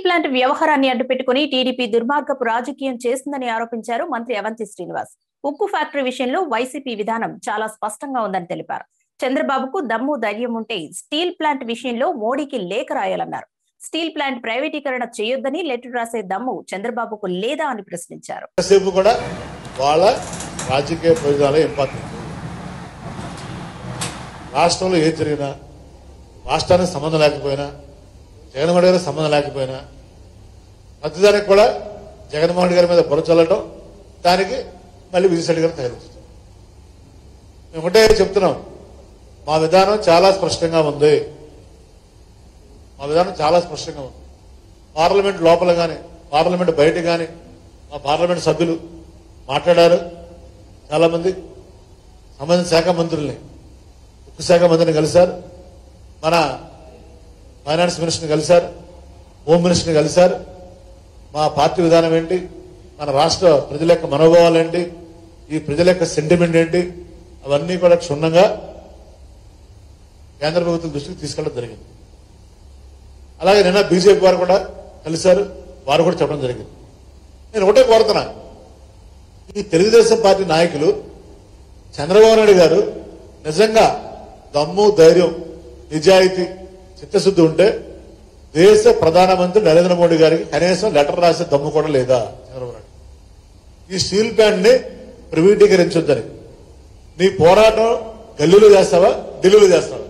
plant వ్యవహారాన్ని అడ్డుపెట్టుకుని TDP దుర్మార్గపు రాజకీయం చేస్తుందని ఆరోపించారు మంత్రి అవంతి శ్రీనివాస్ ఉక్కు ఫ్యాక్టరీ విషయంలో వైసీపీ విధానం చాలా స్పష్టంగా ఉందని తెలిపారు చంద్రబాబుకు దమ్ము ధైర్యం ఉంటే స్టీల్ ప్లాంట్ విషయంలో మోడీకి లేఖ రాయాలన్నారు స్టీల్ ప్లాంట్ ప్రైవేటీకరణ చేయొద్దని లెటర్ రాసే దమ్ము చంద్రబాబుకు లేదా అని ప్రశ్నించారు ఎంతసేపు కూడా వాళ్ళ రాజకీయ ప్రయోజనాలే ఇంపార్టెంట్ రాష్ట్రంలో ఏది జరిగినా రాష్ట్రానికి సంబంధం లేకపోయినా జగన్మోహన్ గారికి సంబంధం లేకపోయినా ప్రతిదానికి కూడా జగన్మోహన్ గారి మీద బుర్ర చల్లడం దానికి మళ్ళీ విజయసాయి గారు తయారవుతుంది మేము ఒకటే చెప్తున్నాం మా విధానం చాలా స్పష్టంగా ఉంది మా విధానం చాలా స్పష్టంగా ఉంది పార్లమెంట్ లోపల కానీ పార్లమెంట్ బయట కానీ మా పార్లమెంట్ సభ్యులు మాట్లాడారు చాలా మంది సంబంధిత శాఖ మంత్రుల్ని ఉక్కు శాఖ మంత్రిని కలిశారు మన ఫైనాన్స్ మినిస్టర్ని కలిశారు హోమ్ మినిస్టర్ని కలిశారు మా పార్టీ విధానం ఏంటి మన రాష్ట్ర ప్రజల యొక్క మనోభావాలు ఏంటి ఈ ప్రజల యొక్క సెంటిమెంట్ ఏంటి అవన్నీ కూడా క్షుణ్ణంగా కేంద్ర ప్రభుత్వం దృష్టికి తీసుకెళ్ళడం జరిగింది అలాగే నిన్న బీజేపీ వారు కూడా కలిశారు వారు కూడా చెప్పడం జరిగింది నేను ఒకటే కోరుతున్నా ఈ తెలుగుదేశం పార్టీ నాయకులు చంద్రబాబు నాయుడు గారు నిజంగా దమ్ము ధైర్యం నిజాయితీ చిత్తశుద్ధి ఉంటే దేశ ప్రధానమంత్రి నరేంద్ర మోడీ గారికి కనీసం లెటర్ రాసే దమ్ము కూడా లేదా చంద్రబాబు నాయుడు ఈ స్టీల్ ప్లాంట్ ని ప్రైవేటీకరించొద్దని నీ పోరాటం గల్లీలో చేస్తావా ఢిల్లీలో చేస్తావా